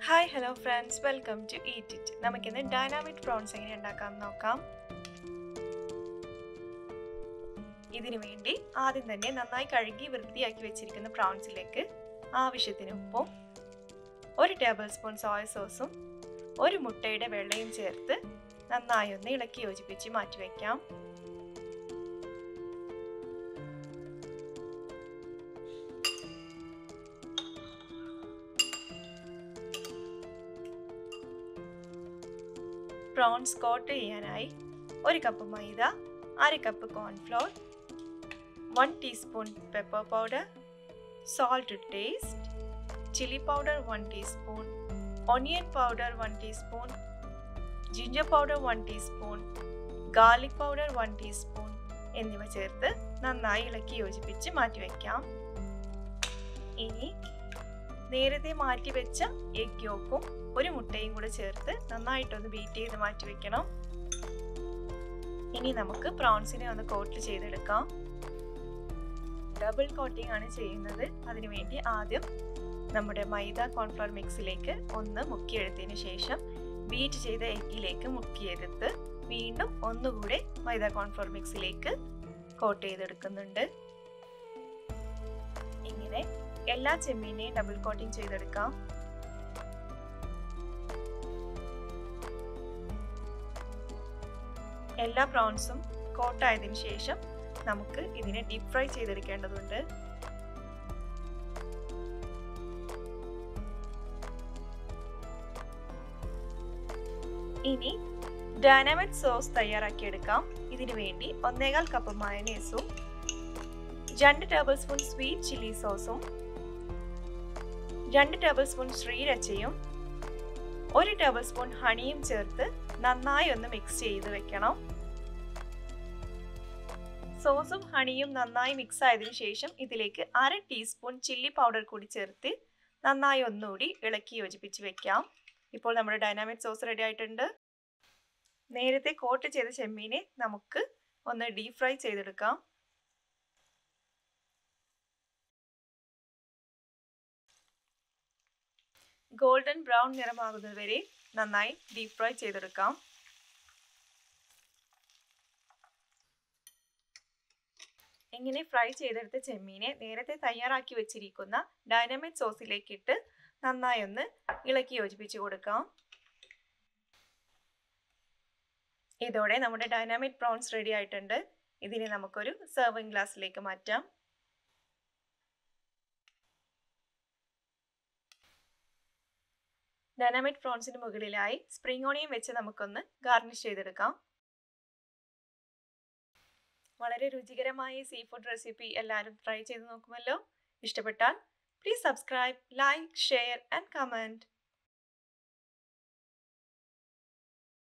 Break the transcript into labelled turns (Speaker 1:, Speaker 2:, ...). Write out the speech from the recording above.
Speaker 1: hi hello friends welcome to eat it നമുക്കിന്ന് dynamic prawns എങ്ങനെ ഉണ്ടാക്കാം നോക്കാം ഇതിനു വേണ്ടി ആദ്യം തന്നെ നന്നായി കഴുകി വൃത്തിയാക്കി വെച്ചിരിക്കുന്ന പ്രോൺസിലേക്ക് ആവശ്യത്തിന് ഉപ്പും ഒരു ടേബിൾ സ്പൂൺ സോയ സോസും ഒരു മുട്ടയുടെ വെള്ളയും ചേർത്ത് നന്നായി ഒന്ന് ഇളക്കി യോജിപ്പിച്ച് മാറ്റിവെക്കാം പ്രോൺസ് കോട്ട് ചെയ്യാനായി ഒരു കപ്പ് മൈദ അര cup cornflour one teaspoon pepper powder salt taste chilli powder one teaspoon onion powder one teaspoon ginger powder one teaspoon garlic powder one teaspoon എന്നിവ ചേർത്ത് നന്നായി ഇളക്കി യോജിപ്പിച്ച് മാറ്റിവെക്കാം ഇനി നേരത്തെ മാറ്റി വെച്ച എഗ് യോക്കും ഒരു മുട്ടയും കൂടെ ചേർത്ത് നന്നായിട്ടൊന്ന് ബീറ്റ് ചെയ്ത് മാറ്റി വെക്കണം ഇനി നമുക്ക് പ്രോൺസിനെ ഒന്ന് കോട്ട് ചെയ്തെടുക്കാം ഡബിൾ കോട്ടിംഗ് ആണ് ചെയ്യുന്നത് അതിനുവേണ്ടി ആദ്യം നമ്മുടെ മൈദ കോൺഫ്ലവർ മിക്സിലേക്ക് ഒന്ന് മുക്കിയെടുത്തതിന് ശേഷം ബീറ്റ് ചെയ്ത എഗ്ഗിലേക്ക് മുക്കിയെടുത്ത് വീണ്ടും ഒന്നുകൂടെ മൈദ കോൺഫ്ലവർ മിക്സിലേക്ക് കോട്ട് ചെയ്തെടുക്കുന്നുണ്ട് ഇങ്ങനെ എല്ലാ ചെമ്മീനെയും ഡബിൾ കോട്ടിംഗ് ചെയ്തെടുക്കാം എല്ലാ പ്രോൺസും കോട്ടായതിനു ശേഷം നമുക്ക് ഇതിനെ ഡീപ് ഫ്രൈ ചെയ്തെടുക്കേണ്ടതുണ്ട് ഇനി ഡൈനാമിക് സോസ് തയ്യാറാക്കിയെടുക്കാം ഇതിനു വേണ്ടി ഒന്നേകാൽ കപ്പ് മയനേസും രണ്ട് ടേബിൾ സ്പൂൺ സ്വീറ്റ് ചില്ലി സോസും രണ്ട് ടേബിൾ സ്പൂൺ ശ്രീരച്ചയും ഒരു ടേബിൾ സ്പൂൺ ഹണിയും ചേർത്ത് നന്നായി ഒന്ന് മിക്സ് ചെയ്ത് വെക്കണം സോസും ഹണിയും നന്നായി മിക്സ് ആയതിനു ശേഷം ഇതിലേക്ക് അര ടീസ്പൂൺ ചില്ലി പൗഡർ കൂടി ചേർത്ത് നന്നായി ഒന്നുകൂടി ഇളക്കി യോജിപ്പിച്ച് വെക്കാം ഇപ്പോൾ നമ്മുടെ ഡൈനാമിക് സോസ് റെഡി ആയിട്ടുണ്ട് നേരത്തെ കോട്ട് ചെയ്ത ചെമ്മീനെ നമുക്ക് ഒന്ന് ഡീപ് ഫ്രൈ ചെയ്തെടുക്കാം ഗോൾഡൻ ബ്രൗൺ നിറമാകുന്നത് വരെ നന്നായി ഡീപ് ഫ്രൈ ചെയ്തെടുക്കാം ഇങ്ങനെ ഫ്രൈ ചെയ്തെടുത്ത ചെമ്മീനെ നേരത്തെ തയ്യാറാക്കി വെച്ചിരിക്കുന്ന ഡൈനമൈറ്റ് സോസിലേക്ക് ഇട്ട് നന്നായി ഒന്ന് ഇളക്കി യോജിപ്പിച്ച് കൊടുക്കാം ഇതോടെ നമ്മുടെ ഡൈനാമിക് പ്രോൺസ് റെഡി ആയിട്ടുണ്ട് ഇതിനെ നമുക്കൊരു സെർവിങ് ഗ്ലാസ്സിലേക്ക് മാറ്റാം ഡൈനാമിക് പ്രോൺസിന് മുകളിലായി സ്പ്രിംഗ് ഓണിയൻ വെച്ച് നമുക്കൊന്ന് ഗാർണിഷ് ചെയ്തെടുക്കാം വളരെ രുചികരമായ സീ ഫുഡ് റെസിപ്പി എല്ലാവരും ട്രൈ ചെയ്ത് നോക്കുമല്ലോ ഇഷ്ടപ്പെട്ടാൽ please subscribe like share and comment